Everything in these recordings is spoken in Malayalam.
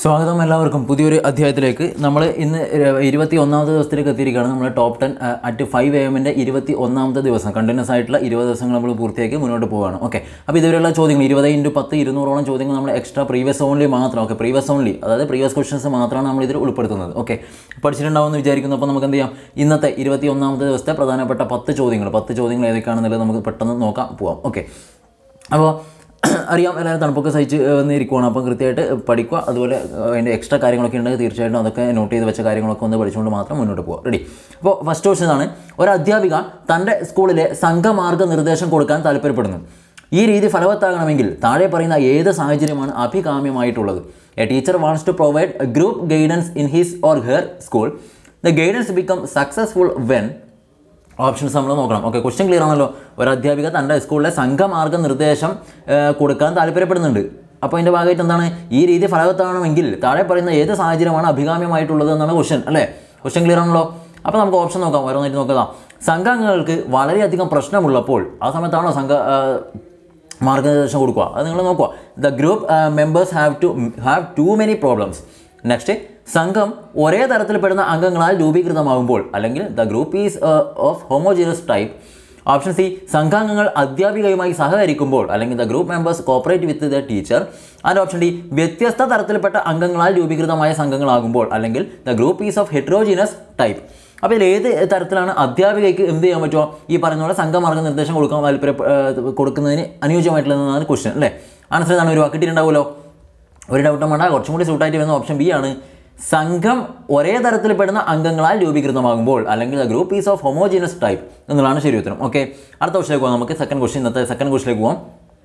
സ്വാഗതം എല്ലാവർക്കും പുതിയൊരു അധ്യായത്തിലേക്ക് നമ്മൾ ഇന്ന് ഇരുപത്തി ഒന്നാമത്തെ ദിവസത്തിലേക്ക് എത്തിയിരിക്കുകയാണ് നമ്മൾ top ten at five A എമ്മിൻ്റെ ഇരുപത്തി ഒന്നാമത്തെ ദിവസം കണ്ടിന്യൂസ് ആയിട്ടുള്ള ഇരുപത് ദിവസങ്ങൾ നമ്മൾ പൂർത്തിയാക്കി മുന്നോട്ട് പോവുകയാണ് ഓക്കെ അപ്പോൾ ഇതുവരെയുള്ള ചോദ്യങ്ങൾ ഇരുപത് ഇൻറ്റു പത്ത് ഇരുന്നൂറോളം ചോദ്യങ്ങൾ നമ്മൾ എക്സ്ട്രാ പ്രീവിയസ് ഓൺലി മാത്രം ഓക്കെ പ്രീവിയസ് ഓൺലി അതായത് പ്രീവിയസ് ക്വസ്റ്റൻസ് മാത്രമാണ് നമ്മൾ ഇതിൽ ഉൾപ്പെടുത്തുന്നത് ഓക്കെ പഠിച്ചിട്ടുണ്ടാവുമെന്ന് വിചാരിക്കുന്നു അപ്പോൾ നമുക്ക് എന്ത് ചെയ്യാം ഇന്നത്തെ ഇരുപത്തി ഒന്നാമത്തെ ദിവസത്തെ പ്രധാനപ്പെട്ട പത്ത് ചോദ്യങ്ങൾ പത്ത് ചോദ്യങ്ങൾ ഏതൊക്കെയാണെന്നുള്ളത് നമുക്ക് പെട്ടെന്ന് നോക്കാം പോവാം ഓക്കെ അപ്പോൾ അറിയാം എല്ലാവരും തണുപ്പൊക്കെ സഹിച്ച് വന്നിരിക്കുവാണ് അപ്പം കൃത്യമായിട്ട് പഠിക്കുക അതുപോലെ ഏഹ്, അതിൻ്റെ എക്സ്ട്രാ കാര്യങ്ങളൊക്കെ ഉണ്ടെങ്കിൽ തീർച്ചയായിട്ടും അതൊക്കെ നോട്ട് ചെയ്ത് വെച്ച കാര്യങ്ങളൊക്കെ ഒന്ന് പഠിച്ചുകൊണ്ട് മാത്രം മുന്നോട്ട് പോകുക റെഡി അപ്പോൾ ഫസ്റ്റ് ക്വസ്റ്റൻ ആണ് ഒരു അധ്യാപിക തൻ്റെ സ്കൂളിലെ സംഘമാർഗ നിർദ്ദേശം കൊടുക്കാൻ താല്പര്യപ്പെടുന്നു ഈ രീതി ഫലവത്താകണമെങ്കിൽ താഴെ പറയുന്ന ഏത് സാഹചര്യമാണ് അഭികാമ്യമായിട്ടുള്ളത് a teacher wants to provide group guidance in his or her school the guidance become successful when options നമ്മൾ നോക്കണം ഓക്കെ ക്വസ്റ്റ്യൻ ക്ലിയർ ആണല്ലോ ഒരു അധ്യാപിക തൻ്റെ സ്കൂളിലെ സംഘമാർഗ നിർദ്ദേശം ഏഹ്, കൊടുക്കാൻ താല്പര്യപ്പെടുന്നുണ്ട് അപ്പോൾ അതിൻ്റെ ഭാഗമായിട്ട് എന്താണ് ഈ രീതി ഫലവത്താവണമെങ്കിൽ താഴെ പറയുന്ന ഏത് സാഹചര്യമാണ് അഭികാമ്യമായിട്ടുള്ളത് എന്നാണ് ക്വസ്റ്റ്യൻ അല്ലേ ക്വസ്റ്റ്യൻ ക്ലിയർ ആണല്ലോ അപ്പോൾ നമുക്ക് ഓപ്ഷൻ നോക്കാം ഓരോന്നായിട്ട് നോക്കാം സംഘാംഗങ്ങൾക്ക് വളരെയധികം പ്രശ്നമുള്ളപ്പോൾ ആ സമയത്താണോ സംഘ ഏഹ്, മാർഗനിർദ്ദേശം കൊടുക്കുക അത് നിങ്ങൾ നോക്കുക the group members have to have to many problems next സംഘം ഒരേ തരത്തിൽപ്പെടുന്ന അംഗങ്ങളാൽ രൂപീകൃതമാകുമ്പോൾ അല്ലെങ്കിൽ the group is of homogeneous type option C സംഘാംഗങ്ങൾ അധ്യാപികയുമായി സഹകരിക്കുമ്പോൾ അല്ലെങ്കിൽ the group members cooperate with the teacher and option D വ്യത്യസ്ത തരത്തിൽപ്പെട്ട അംഗങ്ങളാൽ രൂപീകൃതമായ സംഘങ്ങളാകുമ്പോൾ അല്ലെങ്കിൽ the group is of heterogeneous type അപ്പോൾ ഇതിൽ ഏത് തരത്തിലാണ് അധ്യാപികയ്ക്ക് എന്ത് ചെയ്യാൻ പറ്റുമോ ഈ പറയുന്ന പോലെ സംഘമാർഗ നിർദ്ദേശം കൊടുക്കാൻ താല്പര്യ ഏഹ് കൊടുക്കുന്നതിന് അനുയോജ്യമായിട്ടുള്ളതെന്നാണ് ക്വസ്റ്റ്യൻ അല്ലേ ആൻസർ ഇതാണ് ഒരു കിട്ടിയിട്ടുണ്ടാവുമല്ലോ ഒരു ഡൗട്ടും വേണ്ട കുറച്ചും കൂടി സൂട്ടായിട്ട് വരുന്ന ഓപ്ഷൻ ബി ആണ് സംഘം ഒരേ തരത്തിൽപ്പെടുന്ന അംഗങ്ങളാൽ രൂപീകൃതമാകുമ്പോൾ അല്ലെങ്കിൽ the group is of homogeneous type എന്നുള്ളതാണ് ശരി ഉത്തരം ഓക്കെ അടുത്ത ക്വസ്റ്റിലേക്ക് പോകാം നമുക്ക് സെക്കൻഡ് ക്വസ്റ്റ്യൻ ഇന്നത്തെ സെക്കൻഡ് ക്വസ്റ്റിലേക്ക് പോകാം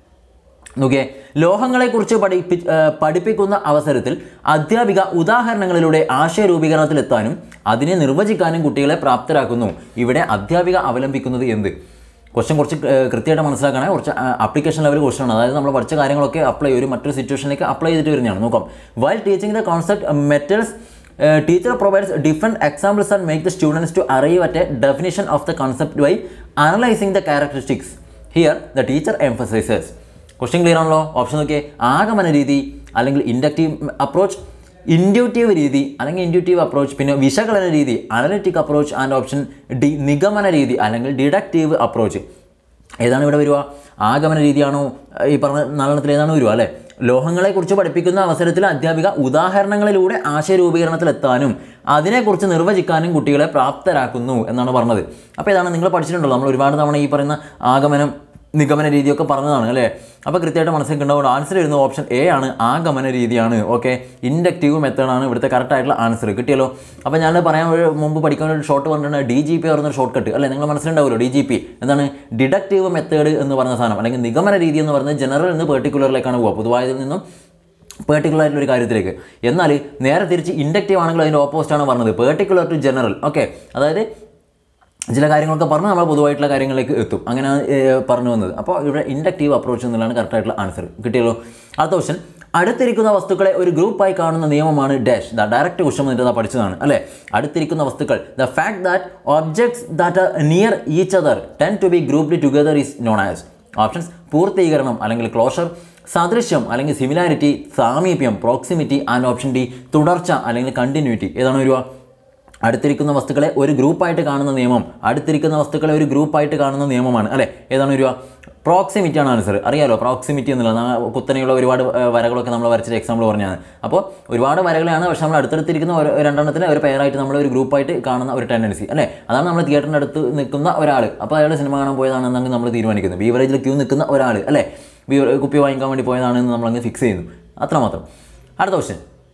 നോക്കിയേ ലോഹങ്ങളെക്കുറിച്ച് പഠിപ്പി ഏഹ് പഠിപ്പിക്കുന്ന അവസരത്തിൽ അധ്യാപിക ഉദാഹരണങ്ങളിലൂടെ ആശയ രൂപീകരണത്തിലെത്താനും അതിനെ നിർവചിക്കാനും കുട്ടികളെ പ്രാപ്തരാക്കുന്നു ഇവിടെ അധ്യാപിക അവലംബിക്കുന്നത് എന്ത് ക്വസ്റ്റ്യൻ കുറച്ച് ഏഹ് കൃത്യമായിട്ട് മനസ്സിലാക്കണേ കുറച്ച് ആപ്ലിക്കേഷൻ ലെവൽ ക്വസ്റ്റൻ ആണ് അതായത് നമ്മൾ പഠിച്ച കാര്യങ്ങളൊക്കെ അപ്ലൈ ഒരു മറ്റൊരു സിറ്റുവേഷനിലേക്ക് അപ്ലൈ ചെയ്തിട്ട് വരുന്നതാണ് നോക്കാം while teaching the concept metals teacher provides different examples and make the students to arrive at a definition of the concept by analysing the characteristics here the teacher emphasises question clear ആണല്ലോ ഓപ്ഷൻ നോക്കിയേ ആഗമന രീതി അല്ലെങ്കിൽ ഇൻഡക്റ്റീവ് അപ്രോച്ച് ഇൻഡ്യൂട്ടീവ് രീതി അല്ലെങ്കിൽ ഇൻഡ്യൂട്ടീവ് അപ്രോച്ച് പിന്നെ വിശകലന രീതി analytic approach and option D നിഗമന രീതി അല്ലെങ്കിൽ ഡിഡക്റ്റീവ് അപ്രോച്ച് ഏതാണ് ഇവിടെ വരിക ആഗമന രീതിയാണോ ഈ പറഞ്ഞ നാലെണ്ണത്തിൽ ഏതാണ് വരിക അല്ലേ ലോഹങ്ങളെക്കുറിച്ച് പഠിപ്പിക്കുന്ന അവസരത്തിൽ അധ്യാപിക ഉദാഹരണങ്ങളിലൂടെ ആശയരൂപീകരണത്തിലെത്താനും അതിനെക്കുറിച്ച് നിർവചിക്കാനും കുട്ടികളെ പ്രാപ്തരാക്കുന്നു എന്നാണ് പറഞ്ഞത് അപ്പോൾ ഇതാണ് നിങ്ങൾ പഠിച്ചിട്ടുണ്ടല്ലോ നമ്മൾ ഒരുപാട് തവണ ഈ പറയുന്ന ആഗമനം നിഗമന രീതിയൊക്കെ പറഞ്ഞതാണ് അല്ലേ അപ്പോൾ കൃത്യമായിട്ട് മനസ്സിലാക്കുന്നുണ്ടാവും ആൻസർ വരുന്ന ഓപ്ഷൻ എ ആണ് ആഗമന രീതിയാണ് ഓക്കെ ഇൻഡക്റ്റീവ് മെത്തേഡാണ് ഇവിടുത്തെ കറക്റ്റ് ആയിട്ടുള്ള ആൻസർ കിട്ടിയല്ലോ അപ്പോൾ ഞാൻ പറയാൻ ഒരു മുമ്പ് പഠിക്കാൻ ഒരു ഷോർട്ട് പറഞ്ഞിട്ടുണ്ട് ഡി ജി പി പറയുന്ന ഷോർട്ട് കട്ട് അല്ലേ നിങ്ങൾ മനസ്സിലുണ്ടാവുമല്ലോ ഡി ജി പി എന്താണ് ഡിഡക്റ്റീവ് മെത്തേഡ് എന്ന് പറഞ്ഞ സാധനം അല്ലെങ്കിൽ നിഗമന രീതി എന്ന് പറയുന്നത് ജനറൽ നിന്ന് പെർട്ടിക്കുലറിലേക്കാണ് പോവുക പൊതുവായതിൽ നിന്നും പേർട്ടിക്കുലർ ആയിട്ടുള്ള ഒരു കാര്യത്തിലേക്ക് എന്നാൽ നേരെ തിരിച്ച് ഇൻഡക്റ്റീവ് ആണെങ്കിൽ അതിൻ്റെ ഓപ്പോസിറ്റ് ആണ് പറഞ്ഞത് പേർട്ടിക്കുലർ ടു ജനറൽ ഓക്കെ അതായത് ചില കാര്യങ്ങളൊക്കെ പറഞ്ഞ് നമ്മൾ പൊതുവായിട്ടുള്ള കാര്യങ്ങളിലേക്ക് എത്തും അങ്ങനെയാണ് ഏഹ്, പറഞ്ഞു വന്നത് അപ്പോൾ ഇവിടെ ഇൻഡക്റ്റീവ് അപ്രോച്ച് എന്നുള്ളതാണ് കറക്റ്റ് ആയിട്ടുള്ള ആൻസർ കിട്ടിയല്ലോ അടുത്ത ക്വസ്റ്റൻ അടുത്തിരിക്കുന്ന വസ്തുക്കളെ ഒരു ഗ്രൂപ്പായി കാണുന്ന നിയമമാണ് ഡാഷ് ദ ഡയറക്റ്റ് ക്വസ്റ്റൻ വന്നിട്ട് പഠിച്ചതാണ് അല്ലേ അടുത്തിരിക്കുന്ന വസ്തുക്കൾ the fact that objects that are near each other tend to be grouped together is known as options പൂർത്തീകരണം അല്ലെങ്കിൽ ക്ലോഷർ സാദൃശ്യം അല്ലെങ്കിൽ സിമിലാരിറ്റി സാമീപ്യം പ്രോക്സിമിറ്റി ആൻഡ് ഓപ്ഷൻ ഡി തുടർച്ച അല്ലെങ്കിൽ കണ്ടിന്യൂറ്റി ഏതാണ് വരിക അടുത്തിരിക്കുന്ന വസ്തുക്കളെ ഒരു ഗ്രൂപ്പായിട്ട് കാണുന്ന നിയമം അടുത്തിരിക്കുന്ന വസ്തുക്കളെ ഒരു ഗ്രൂപ്പായിട്ട് കാണുന്ന നിയമമാണ് അല്ലേ ഏതാണ് വരിക പ്രോക്സിമിറ്റി ആണ് ആൻസർ അറിയാലോ പ്രോക്സിമിറ്റി എന്നുള്ളത് ആ കുത്തനെയുള്ള ഒരുപാട് ഏഹ്, വരകളൊക്കെ നമ്മൾ വരച്ചിട്ട് എക്സാമ്പിൾ പറഞ്ഞാണ് അപ്പോൾ ഒരുപാട് വരകളാണ് പക്ഷേ നമ്മൾ അടുത്തടുത്തിരിക്കുന്ന ഒരു രണ്ടെണ്ണത്തിന് ഒരു പെയറായിട്ട് നമ്മൾ ഒരു ഗ്രൂപ്പായിട്ട് കാണുന്ന ഒരു ടെൻഡൻസി അല്ലേ അതാണ് നമ്മൾ തിയേറ്ററിൻ്റെ അടുത്ത് നിൽക്കുന്ന ഒരാൾ അപ്പോൾ അയാൾ സിനിമ കാണാൻ പോയതാണെന്നങ്ങ് നമ്മൾ തീരുമാനിക്കുന്നത് ബീവറേജിൽ ക്യൂ നിൽക്കുന്ന ഒരാൾ അല്ലേ ബീവർ കുപ്പി വാങ്ങിക്കാൻ വേണ്ടി പോയതാണെന്ന് നമ്മളങ്ങ് ഫിക്സ് ചെയ്യുന്നു അത്രമാത്രം അടുത്ത ക്വസ്റ്റ്യൻ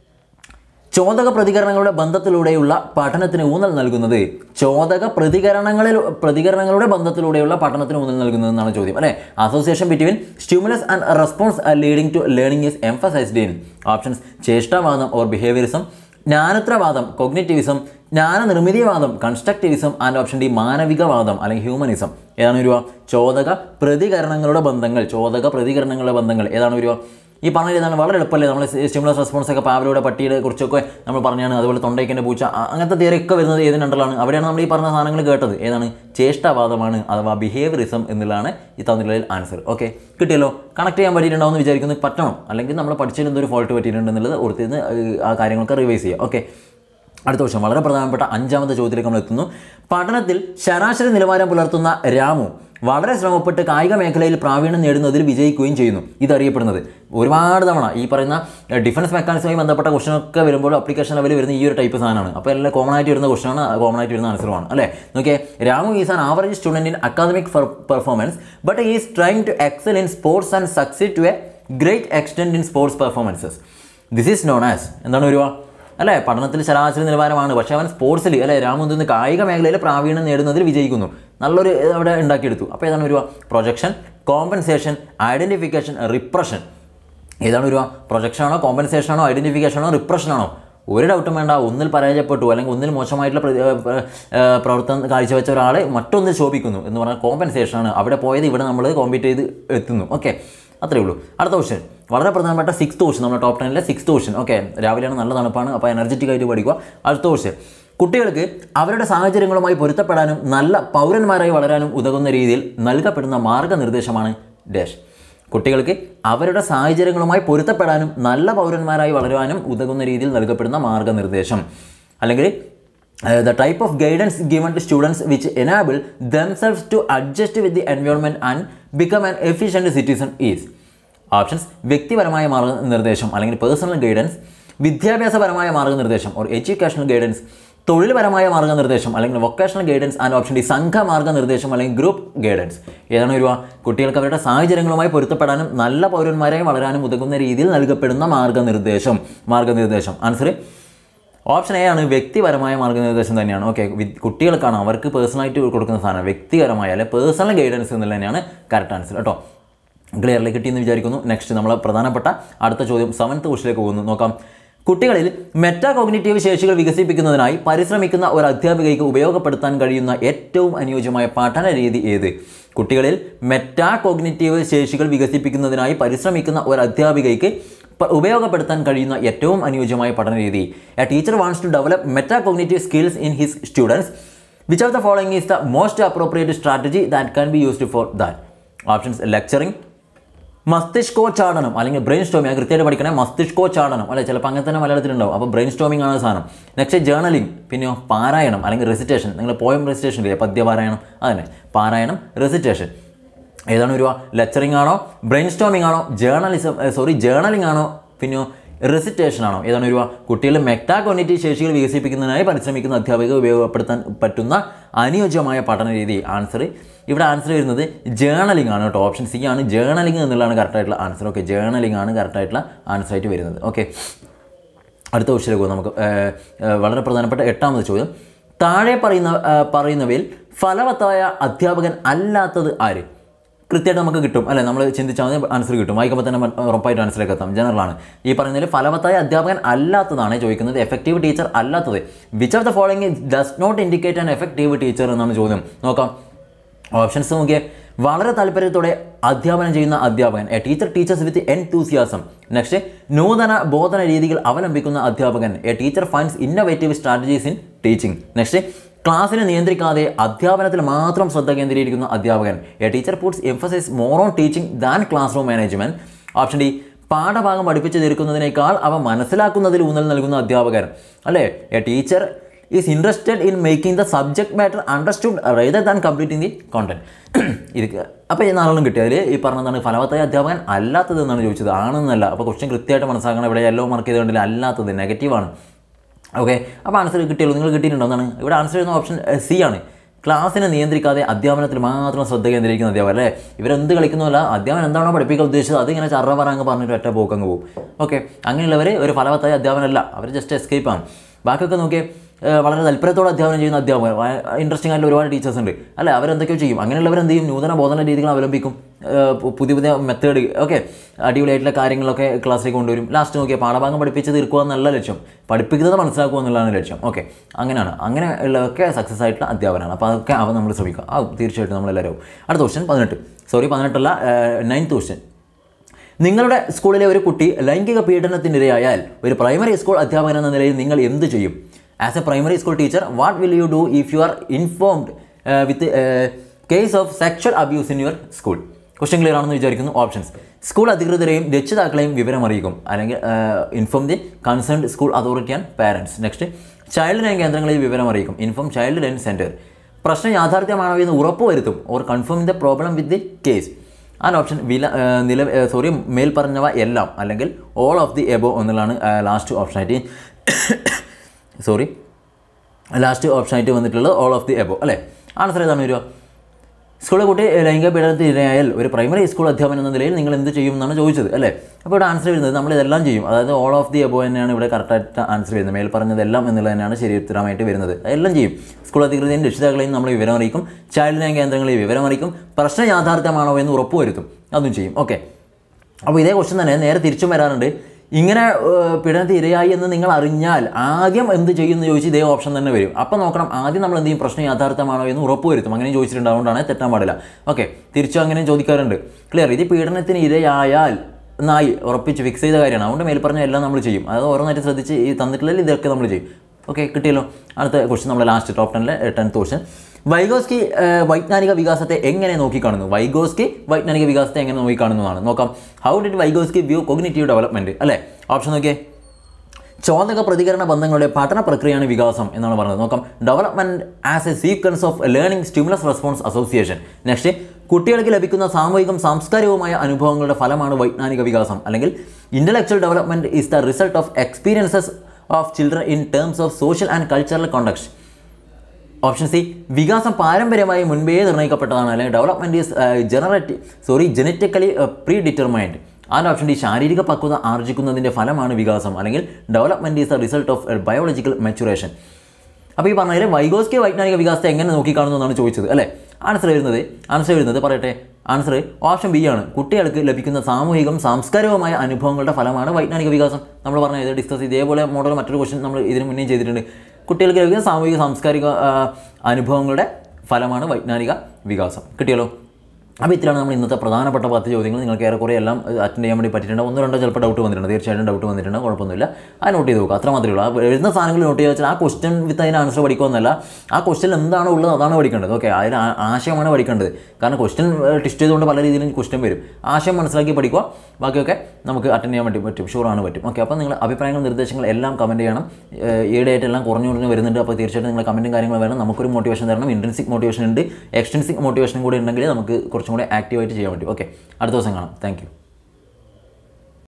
ചോദക പ്രതികരണങ്ങളുടെ ബന്ധത്തിലൂടെയുള്ള പഠനത്തിന് ഊന്നൽ നൽകുന്നത് ചോദക പ്രതികരണങ്ങളിൽ പ്രതികരണങ്ങളുടെ ബന്ധത്തിലൂടെയുള്ള പഠനത്തിന് ഊന്നൽ നൽകുന്നത് എന്നാണ് ചോദ്യം അല്ലേ association between stimulus and response leading to learning is emphasised in options ചേഷ്ടാവാദം ഓർ ബിഹേവിയറിസം ജ്ഞാനത്രവാദം കൊഗ്നിറ്റിവിസം ജ്ഞാനനിർമ്മിതിവാദം കൺസ്ട്രക്റ്റിവിസം ആൻഡ് ഓപ്ഷൻ ഡി മാനവികവാദം അല്ലെങ്കിൽ ഹ്യൂമനിസം ഏതാണ് വരിക ചോദക പ്രതികരണങ്ങളുടെ ബന്ധങ്ങൾ ചോദക പ്രതികരണങ്ങളുടെ ബന്ധങ്ങൾ ഏതാണ് വരിക ഈ പറഞ്ഞ ഇതാണ് വളരെ എളുപ്പമല്ലേ നമ്മൾ സ്റ്റിമുലസ് റെസ്പോൺസ് ഒക്കെ പാവലയുടെ പട്ടിയുടെ കുറിച്ചൊക്കെ നമ്മൾ പറഞ്ഞാണ് അതുപോലെ തൊണ്ടയ്ക്കൻ്റെ പൂച്ച അ- അങ്ങനത്തെ തിയറി ഒക്കെ വരുന്നത് ഏതിന് അണ്ടറിലാണ് അവിടെയാണ് നമ്മൾ ഈ പറഞ്ഞ സാധനങ്ങൾ കേട്ടത് ഏതാണ് ചേഷ്ടാവാദമാണ് അഥവാ ബിഹേവിയറിസം എന്നുള്ളതാണ് ഈ തന്നിട്ടുള്ള ആൻസർ ഓക്കെ കിട്ടിയല്ലോ കണക്ട് ചെയ്യാൻ പറ്റിയിട്ടുണ്ടാവുമെന്ന് വിചാരിക്കുന്നത് പറ്റണം അല്ലെങ്കിൽ നമ്മൾ പഠിച്ചതിൽ എന്തൊരു ഫോൾട്ട് പറ്റിയിട്ടുണ്ട് എന്നുള്ളത് ഓർത്തിരുന്ന് ആ കാര്യങ്ങളൊക്കെ റിവൈസ് ചെയ്യുക ഓക്കെ അടുത്ത വർഷം വളരെ പ്രധാനപ്പെട്ട അഞ്ചാമത്തെ ചോദ്യത്തിലേക്ക് നമ്മൾ എത്തുന്നു പഠനത്തിൽ ശരാശരി നിലവാരം പുലർത്തുന്ന രാമു വളരെ ശ്രമപ്പെട്ട് കായിക മേഖലയിൽ പ്രാവീണ്യം നേടുന്നതിൽ വിജയിക്കുകയും ചെയ്യുന്നു ഇതറിയപ്പെടുന്നത് ഒരുപാട് തവണ ഈ പറയുന്ന ഡിഫൻസ് മെക്കാനിസവുമായി ബന്ധപ്പെട്ട ക്വസ്റ്റനൊക്കെ വരുമ്പോൾ അപ്ലിക്കേഷൻ ലെവലിൽ വരുന്ന ഈ ഒരു ടൈപ്പ് സാധനമാണ് അപ്പോൾ എല്ലാം കോമൺ ആയിട്ട് വരുന്ന ക്വസ്റ്റനാണ് കോമൺ ആയിട്ട് വരുന്ന ആൻസറുമാണ് അല്ലേ നോക്കിയേ Ramu is an average student in academic performance but is trying to excel in sports and succeed to a great extent in sports performances this is known as എന്താണ് വരുക അല്ലേ പഠനത്തിൽ ശരാശരി നിലവാരമാണ് പക്ഷേ അവൻ സ്പോർട്സിൽ അല്ലേ രാമുന്തിന്ന് കായിക മേഖലയിൽ പ്രാവീണ്യം നേടുന്നതിൽ വിജയിക്കുന്നു നല്ലൊരു ഇത് അവിടെ ഉണ്ടാക്കിയെടുത്തു അപ്പോൾ ഏതാണ് ഒരു പ്രൊജക്ഷൻ കോമ്പൻസേഷൻ ഐഡൻറ്റിഫിക്കേഷൻ റിപ്രഷൻ ഏതാണ് ഒരു പ്രൊജക്ഷൻ ആണോ കോമ്പൻസേഷൻ ആണോ ഐഡൻറ്റിഫിക്കേഷൻ ആണോ റിപ്രഷൻ ആണോ ഒരു ഡൗട്ടും വേണ്ട ഒന്നിൽ പരാജയപ്പെട്ടു അല്ലെങ്കിൽ ഒന്നിൽ മോശമായിട്ടുള്ള പ്ര- ഏർ പ്ര- ഏർ പ്രവർത്തനം കാഴ്ചവെച്ച ഒരാൾ മറ്റൊന്നിൽ ശോഭിക്കുന്നു എന്ന് പറഞ്ഞാൽ കോമ്പൻസേഷൻ ആണ് അവിടെ പോയത് ഇവിടെ നമ്മൾ കോമ്പീറ്റ് ചെയ്ത് എത്തുന്നു ഓക്കെ അത്രേ ഉള്ളൂ അടുത്ത ക്വസ്റ്റ്യൻ വളരെ പ്രധാനപ്പെട്ട സിക്സ് ക്വസ്റ്റ്യൻ നമ്മുടെ ടോപ്പ് ടെനിലെ സിക്സ് ക്വസ്റ്റ്യൻ ഓക്കെ രാവിലെയാണ് നല്ല തണുപ്പാണ് അപ്പോൾ എനർജറ്റിക് ആയിട്ട് പഠിക്കുക അടുത്ത ക്വസ്റ്റ്യൻ കുട്ടികൾക്ക് അവരുടെ സാഹചര്യങ്ങളുമായി പൊരുത്തപ്പെടാനും നല്ല പൗരന്മാരായി വളരാനും ഉതകുന്ന രീതിയിൽ നൽകപ്പെടുന്ന മാർഗനിർദ്ദേശമാണ് ഡാഷ് കുട്ടികൾക്ക് അവരുടെ സാഹചര്യങ്ങളുമായി പൊരുത്തപ്പെടാനും നല്ല പൗരന്മാരായി വളരുവാനും ഉതകുന്ന രീതിയിൽ നൽകപ്പെടുന്ന മാർഗനിർദ്ദേശം അല്ലെങ്കിൽ the type of guidance given to students which enable themselves to adjust with the environment and become an efficient citizen is options വ്യക്തിപരമായ മാർഗനിർദ്ദേശം അല്ലെങ്കിൽ പേഴ്സണൽ ഗൈഡൻസ് വിദ്യാഭ്യാസപരമായ മാർഗനിർദ്ദേശം ഓർ എഡ്യൂക്കേഷണൽ ഗൈഡൻസ് തൊഴിൽപരമായ മാർഗനിർദ്ദേശം അല്ലെങ്കിൽ vocational guidance and option D സംഘ മാർഗനിർദ്ദേശം അല്ലെങ്കിൽ ഗ്രൂപ്പ് ഗൈഡൻസ് ഏതാണ് വരിക കുട്ടികൾക്ക് അവരുടെ സാഹചര്യങ്ങളുമായി പൊരുത്തപ്പെടാനും നല്ല പൗരന്മാരായി വളരാനും ഉതകുന്ന രീതിയിൽ നൽകപ്പെടുന്ന മാർഗനിർദ്ദേശം മാർഗനിർദ്ദേശം ആൻസർ ഓപ്ഷൻ എ ആണ് വ്യക്തിപരമായ മാർഗ്ഗനിർദ്ദേശം തന്നെയാണ് ഓക്കെ കുട്ടികൾക്കാണ് അവർക്ക് പേഴ്സണലായിട്ട് കൊടുക്കുന്ന സാധനം വ്യക്തിപരമായ അല്ലെ പേഴ്സണൽ ഗൈഡൻസ് എന്നുള്ളത് തന്നെയാണ് കറക്റ്റ് ആൻസർ കേട്ടോ ക്ലിയർലി കിട്ടിയെന്ന് വിചാരിക്കുന്നു നെക്സ്റ്റ് നമ്മൾ പ്രധാനപ്പെട്ട അടുത്ത ചോദ്യം സെവൻത്ത് ക്വസ്റ്റിലേക്ക് പോകുന്നു നോക്കാം കുട്ടികളിൽ മെറ്റാ കോഗ്നിറ്റീവ് ശേഷികൾ വികസിപ്പിക്കുന്നതിനായി പരിശ്രമിക്കുന്ന ഒരു അധ്യാപികയ്ക്ക് ഉപയോഗപ്പെടുത്താൻ കഴിയുന്ന ഏറ്റവും അനുയോജ്യമായ പഠന രീതി ഏത് കുട്ടികളിൽ മെറ്റാ കോഗ്നിറ്റീവ് ശേഷികൾ വികസിപ്പിക്കുന്നതിനായി പരിശ്രമിക്കുന്ന ഒരു അധ്യാപികയ്ക്ക് പ- ഉപയോഗപ്പെടുത്താൻ കഴിയുന്ന ഏറ്റവും അനുയോജ്യമായ പഠന രീതി a teacher wants to develop meta cognitive skills in his students which of the following is the most appropriate strategy that can be used for that options lecturing മസ്തിഷ്കോച്ചാടനം അല്ലെങ്കിൽ ബ്രെയിൻ സ്റ്റോമിങ് അത് കൃത്യമായിട്ട് പഠിക്കണേ മസ്തിഷ്കോച്ചാടനം അല്ലെ ചിലപ്പോൾ അങ്ങനെ തന്നെ മലയാളത്തിലുണ്ടാവും അപ്പോൾ ബ്രെയിൻ സ്റ്റോമിംഗ് ആണ് സാധനം നെക്സ്റ്റ് ജേർണലിംഗ് പിന്നെയോ പാരായണം അല്ലെങ്കിൽ റെസിറ്റേഷൻ നിങ്ങൾ പോയം റെസിറ്റേഷൻ ഇല്ലേ പദ്യപാരായണം അതന്നെ പാരായണം റെസിറ്റേഷൻ ഏതാണ് ഒരു ലെക്ചറിങ് ആണോ ബ്രെയിൻ സ്റ്റോമിംഗ് ആണോ ജേർണലിസം സോറി ജേർണലിംഗ് ആണോ പിന്നെയോ റെസിറ്റേഷൻ ആണോ ഏതാണ് ഒരു കുട്ടികളുടെ മെറ്റാകോണിറ്റി ശേഷികൾ വികസിപ്പിക്കുന്നതിനായി പരിശ്രമിക്കുന്ന അധ്യാപകർ ഉപയോഗപ്പെടുത്താൻ പറ്റുന്ന അനുയോജ്യമായ പഠന രീതി ആൻസർ ഇവിടെ ആൻസർ വരുന്നത് ജേർണലിംഗ് ആണ് കേട്ടോ ഓപ്ഷൻ സി ആണ് ജേർണലിംഗ് എന്നുള്ളതാണ് കറക്റ്റായിട്ടുള്ള ആൻസർ ഓക്കെ ജേർണലിംഗ് ആണ് കറക്റ്റായിട്ടുള്ള ആൻസർ ആയിട്ട് വരുന്നത് ഓക്കെ അടുത്ത ക്വസ്റ്റിലേക്ക് പോകും നമുക്ക് ഏർ, ഏർ, വളരെ പ്രധാനപ്പെട്ട എട്ടാമത് ചോദ്യം താഴെ പറയുന്ന ഏർ, പറയുന്നവയിൽ ഫലവത്തായ അധ്യാപകൻ അല്ലാത്തത് ആര് കൃത്യമായിട്ട് നമുക്ക് കിട്ടും അല്ലെ നമ്മൾ ചിന്തിച്ചാൽ മതി ആൻസർ കിട്ടും വായിക്കുമ്പോൾ തന്നെ മ- ഉറപ്പായിട്ട് ആൻസറിലേക്ക് എത്താം ജനറലാണ് ഈ പറയുന്നതിൽ ഫലവത്തായ അധ്യാപകൻ അല്ലാത്തതാണ് ചോദിക്കുന്നത് എഫക്റ്റീവ് ടീച്ചർ അല്ലാത്തത് which of the following does not indicate an effective teacher എന്നാണ് ചോദ്യം നോക്കാം ഓപ്ഷൻസ് നോക്കിയേ വളരെ താല്പര്യത്തോടെ അധ്യാപനം ചെയ്യുന്ന അധ്യാപകൻ a teacher teachers with enthusiasm next നൂതന ബോധന രീതികൾ അവലംബിക്കുന്ന അധ്യാപകൻ a teacher finds innovative strategies in teaching next ക്ലാസ്സിനെ നിയന്ത്രിക്കാതെ അധ്യാപനത്തിൽ മാത്രം ശ്രദ്ധ കേന്ദ്രീകരിക്കുന്ന അധ്യാപകൻ a teacher puts emphasise more on teaching than classroom management option D പാഠഭാഗം പഠിപ്പിച്ച് തീർക്കുന്നതിനേക്കാൾ അവ മനസ്സിലാക്കുന്നതിൽ ഊന്നൽ നൽകുന്ന അധ്യാപകൻ അല്ലേ a teacher is interested in making the subject matter understood rather than completing the content ഇത് അപ്പോൾ ഈ നാളെണ്ണം കിട്ടിയതിൽ ഈ പറഞ്ഞതാണ് ഫലവത്തായ അധ്യാപകൻ അല്ലാത്തത് എന്നാണ് ചോദിച്ചത് ആണെന്നല്ല അപ്പോൾ ക്വസ്റ്റ്യൻ കൃത്യമായിട്ട് മനസ്സിലാക്കണം ഇവിടെ യെല്ലോ മാർക്ക് ചെയ്തുകൊണ്ടില്ല അല്ലാത്തത് നെഗറ്റീവാണ് ഓക്കെ അപ്പോൾ ആൻസർ കിട്ടിയല്ലോ നിങ്ങൾ കിട്ടിയിട്ടുണ്ടോ എന്നാണ് ഇവിടെ ആൻസർ ചെയ്യുന്ന ഓപ്ഷൻ സി ആണ് ക്ലാസ്സിനെ നിയന്ത്രിക്കാതെ അധ്യാപനത്തിൽ മാത്രം ശ്രദ്ധ കേന്ദ്രീകരിക്കുന്ന അധ്യാപകൻ അല്ലേ ഇവരെന്ത് കളിക്കുന്നതല്ല അധ്യാപനം എന്താണോ പഠിപ്പിക്കാൻ ഉദ്ദേശിച്ചത് അത് ഇങ്ങനെ ചറ പറ അങ്ങ് പറഞ്ഞിട്ട് ഒറ്റ പോക്കങ്ങ് പോകും ഓക്കെ അങ്ങനെയുള്ളവർ ഒരു ഫലവത്തായ അധ്യാപനമല്ല അവർ ജസ്റ്റ് എസ്കേപ്പ് ആണ് ബാക്കിയൊക്കെ നോക്കിയേ ഏഹ് വളരെ താല്പര്യത്തോടെ അധ്യാപനം ചെയ്യുന്ന അധ്യാപകർ ഇൻട്രസ്റ്റിംഗ് ആയിട്ടുള്ള ഒരുപാട് ടീച്ചേഴ്സ് ഉണ്ട് അല്ലേ അവരെന്തൊക്കെയോ ചെയ്യും അങ്ങനെയുള്ളവർ എന്ത് ചെയ്യും നൂതന ബോധന രീതികൾ അവലംബിക്കും ഏഹ് പു- പുതിയ പുതിയ മെത്തേഡ് ഓക്കെ അടിപൊളിയായിട്ടുള്ള കാര്യങ്ങളൊക്കെ ക്ലാസ്സിലേക്ക് കൊണ്ടുവരും ലാസ്റ്റ് നോക്കിയാൽ പാഠഭാഗം പഠിപ്പിച്ച് തീർക്കുക എന്നല്ല ലക്ഷ്യം പഠിപ്പിക്കുന്നത് മനസ്സിലാക്കുക എന്നുള്ളതാണ് ലക്ഷ്യം ഓക്കെ അങ്ങനെയാണ് അങ്ങനെ ഉള്ളതൊക്കെ സക്സസ് ആയിട്ടുള്ള അധ്യാപനമാണ് അപ്പോൾ അതൊക്കെ അവ നമ്മൾ ശ്രമിക്കുക ആ തീർച്ചയായിട്ടും നമ്മളെല്ലാവരും അടുത്ത ക്വസ്റ്റ്യൻ പതിനെട്ട് സോറി പതിനെട്ടല്ല നയൻത്ത് ക്വസ്റ്റ്യൻ നിങ്ങളുടെ സ്കൂളിലെ ഒരു കുട്ടി ലൈംഗിക പീഡനത്തിനിരയായാൽ ഒരു പ്രൈമറി സ്കൂൾ അധ്യാപകൻ എന്ന നിലയിൽ നിങ്ങൾ എന്ത് ചെയ്യും as a primary school teacher what will you do if you are informed with case of sexual abuse in your school question clear ആണെന്ന് വിചാരിക്കുന്നു ഓപ്ഷൻസ് സ്കൂൾ അധികൃതരെയും രക്ഷിതാക്കളെയും വിവരം അറിയിക്കും അല്ലെങ്കിൽ inform the concerned school authority and parents next Childline കേന്ദ്രങ്ങളിൽ വിവരം അറിയിക്കും ഇൻഫോം ചൈൽഡ് ലൈൻ സെൻറ്റർ പ്രശ്നം യാഥാർത്ഥ്യമാണോ എന്ന് ഉറപ്പുവരുത്തും or confirm the problem with the case and option വില ഏഹ് നില സോറി മേൽ പറഞ്ഞവ എല്ലാം അല്ലെങ്കിൽ ഓൾ ഓഫ് ദി എബോ എന്നുള്ളതാണ് ലാസ്റ്റ് ഓപ്ഷനായിട്ട് സോറി ലാസ്റ്റ് ഓപ്ഷനായിട്ട് വന്നിട്ടുള്ളത് ഓൾ ഓഫ് ദി എബോ അല്ലേ ആൻസർ ഏതാണ് വരിക സ്കൂളിലെ കുട്ടി ലൈംഗിക പീഡനത്തിന് ഇരയായാൽ ഒരു പ്രൈമറി സ്കൂൾ അധ്യാപനം എന്ന നിലയിൽ നിങ്ങൾ എന്ത് ചെയ്യും എന്നാണ് ചോദിച്ചത് അല്ലേ അപ്പോൾ ഇവിടെ ആൻസർ വരുന്നത് നമ്മൾ ഇതെല്ലാം ചെയ്യും അതായത് ഓൾ ഓഫ് ദി എബോ തന്നെയാണ് ഇവിടെ കറക്റ്റായിട്ട് ആൻസർ വരുന്നത് മേൽ പറഞ്ഞതെല്ലാം എന്നുള്ളത് തന്നെയാണ് ശരി ഉത്തരമായിട്ട് വരുന്നത് എല്ലാം ചെയ്യും സ്കൂൾ അധികൃതരെയും രക്ഷിതാക്കളെയും നമ്മൾ വിവരം അറിയിക്കും ചൈൽഡ് ലൈൻ കേന്ദ്രങ്ങളിൽ വിവരം അറിയിക്കും പ്രശ്നം യാഥാർത്ഥ്യമാണോ എന്ന് ഉറപ്പുവരുത്തും അതും ചെയ്യും ഓക്കെ അപ്പോൾ ഇതേ ക്വസ്റ്റ്യൻ തന്നെ നേരെ തിരിച്ചും വരാറുണ്ട് ഇങ്ങനെ ഏഹ്, പീഡനത്തിൽ ഇരയായി എന്ന് നിങ്ങൾ അറിഞ്ഞാൽ ആദ്യം എന്ത് ചെയ്യും എന്ന് ചോദിച്ച് ഇതേ ഓപ്ഷൻ തന്നെ വരും അപ്പോൾ നോക്കണം ആദ്യം നമ്മൾ എന്ത് ചെയ്യും പ്രശ്നം യാഥാർത്ഥ്യമാണോ എന്ന് ഉറപ്പുവരുത്തും അങ്ങനെ ചോദിച്ചിട്ടുണ്ട് അതുകൊണ്ടാണ് തെറ്റാൻ പാടില്ല ഓക്കെ തിരിച്ചും അങ്ങനെ ചോദിക്കാറുണ്ട് ക്ലിയർ ഇത് പീഡനത്തിന് ഇരയായാൽ നായി ഉറപ്പിച്ച് ഫിക്സ് ചെയ്ത കാര്യമാണ് അതുകൊണ്ട് മേൽ പറഞ്ഞ എല്ലാം നമ്മൾ ചെയ്യും അത് ഓരോന്നായിട്ട് ശ്രദ്ധിച്ച് ഈ തന്നിട്ടുള്ള ഇതൊക്കെ നമ്മൾ ചെയ്യും ഓക്കെ കിട്ടിയല്ലോ അടുത്ത ക്വസ്റ്റ്യൻ നമ്മുടെ ലാസ്റ്റ് ടോപ്പ് ടെനിലെ ടെൻത്ത് ക്വസ്റ്റ്യൻ വൈഗോസ്കി ഏഹ്, വൈജ്ഞാനിക വികാസത്തെ എങ്ങനെ നോക്കിക്കാണുന്നു വൈഗോസ്കി വൈജ്ഞാനിക വികാസത്തെ എങ്ങനെ നോക്കിക്കാണുന്നതാണ് നോക്കാം how did Vygotsky view cognitive development അല്ലേ ഓപ്ഷൻ നോക്കിയേ ചോദക പ്രതികരണ ബന്ധങ്ങളുടെ പഠന പ്രക്രിയയാണ് വികാസം എന്നാണ് പറഞ്ഞത് നോക്കാം development as a sequence of learning stimulus response association next കുട്ടികൾക്ക് ലഭിക്കുന്ന സാമൂഹികം സാംസ്കാരികവുമായ അനുഭവങ്ങളുടെ ഫലമാണ് വൈജ്ഞാനിക വികാസം അല്ലെങ്കിൽ intellectual development is the result of experiences of children in terms of social and cultural context option C വികാസം പാരമ്പര്യമായി മുൻപേ നിർണ്ണയിക്കപ്പെട്ടതാണ് അല്ലെങ്കിൽ development is generate sorry genetically predetermined and option D ശാരീരിക പക്വത ആർജിക്കുന്നതിൻ്റെ ഫലമാണ് വികാസം അല്ലെങ്കിൽ development is the result of biological maturation അപ്പോൾ ഈ പറഞ്ഞതിൽ വൈഗോസ്കി വൈജ്ഞാനിക വികാസത്തെ എങ്ങനെ നോക്കിക്കാണുന്നു എന്നാണ് ചോദിച്ചത് അല്ലേ ആൻസർ വരുന്നത് ആൻസർ വരുന്നത് പറയട്ടെ ആൻസർ ഓപ്ഷൻ ബി ആണ് കുട്ടികൾക്ക് ലഭിക്കുന്ന സാമൂഹികം സാംസ്കാരികവുമായ അനുഭവങ്ങളുടെ ഫലമാണ് വൈജ്ഞാനിക വികാസം നമ്മൾ പറഞ്ഞ ഇത് ഡിസ്കസ് ഇതേപോലെ മോഡൽ മറ്റൊരു ക്വസ്റ്റ്യൻ നമ്മൾ ഇതിന് മുന്നേ ചെയ്തിട്ടുണ്ട് കുട്ടികൾക്ക് ലഭിക്കുന്ന സാമൂഹിക സാംസ്കാരിക ആ, അനുഭവങ്ങളുടെ ഫലമാണ് വൈജ്ഞാനിക വികാസം കിട്ടിയല്ലോ അപ്പോൾ ഇത്രയാണ് നമ്മൾ ഇന്നത്തെ പ്രധാനപ്പെട്ട പത്ത് ചോദ്യങ്ങൾ നിങ്ങൾക്ക് ഏറെക്കുറെ എല്ലാം അറ്റൻഡ് ചെയ്യാൻ വേണ്ടി പറ്റിയിട്ടുണ്ട് ഒന്നോ രണ്ടോ ചിലപ്പോൾ ഡൗട്ട് വന്നിട്ടുണ്ട് തീർച്ചയായിട്ടും ഡൗട്ട് വന്നിട്ടുണ്ട് കുഴപ്പമൊന്നുമില്ല അത് നോട്ട് ചെയ്ത് നോക്കുക അത്ര മാത്രമേ ഉള്ളൂ ആ എഴുതുന്ന സാധനങ്ങൾ നോട്ട് ചെയ്ത് വെച്ചാൽ ആ ക്വസ്റ്റ്യൻ വിത്ത് അതിന് ആൻസർ പഠിക്കുമെന്നല്ല ആ ക്വസ്റ്റ്യൻ എന്താണോ ഉള്ളത് അതാണ് പഠിക്കേണ്ടത് ഓക്കെ അതിന് ആ- ആശയമാണ് പഠിക്കേണ്ടത് കാരണം ക്വസ്റ്റ്യൻ ടിസ്റ്റ് ചെയ്തുകൊണ്ട് പല രീതിയിലും ക്വസ്റ്റ്യൻ വരും ആശയം മനസ്സിലാക്കി പഠിക്കുക ബാക്കിയൊക്കെ നമുക്ക് അറ്റൻഡ് ചെയ്യാൻ വേണ്ടി പറ്റും ഷുവറാണ് പറ്റും ഓക്കെ അപ്പോൾ നിങ്ങൾ അഭിപ്രായങ്ങൾ നിർദ്ദേശങ്ങൾ എല്ലാം കമൻറ്റ് ചെയ്യണം ഏഹ് ഈയിടെയായിട്ട് എല്ലാം കുറഞ്ഞു കുറഞ്ഞ് വരുന്നുണ്ട് അപ്പോൾ തീർച്ചയായിട്ടും നിങ്ങൾ കമൻറ്റും കാര്യങ്ങളും വേണം നമുക്കൊരു മോട്ടിവേഷൻ തരണം ഇൻട്രൻസിക് മോട്ടിവേഷൻ ഉണ്ട് എക്സ്റ്റൻസിക് മോട്ടിവേഷൻ കൂടി ഉണ്ടെങ്കിൽ നമുക്ക് കുറച്ചും കൂടി ആക്റ്റീവായിട്ട് ചെയ്യാൻ പറ്റും ഓക്കെ അടുത്ത ദിവസം കാണാം താങ്ക്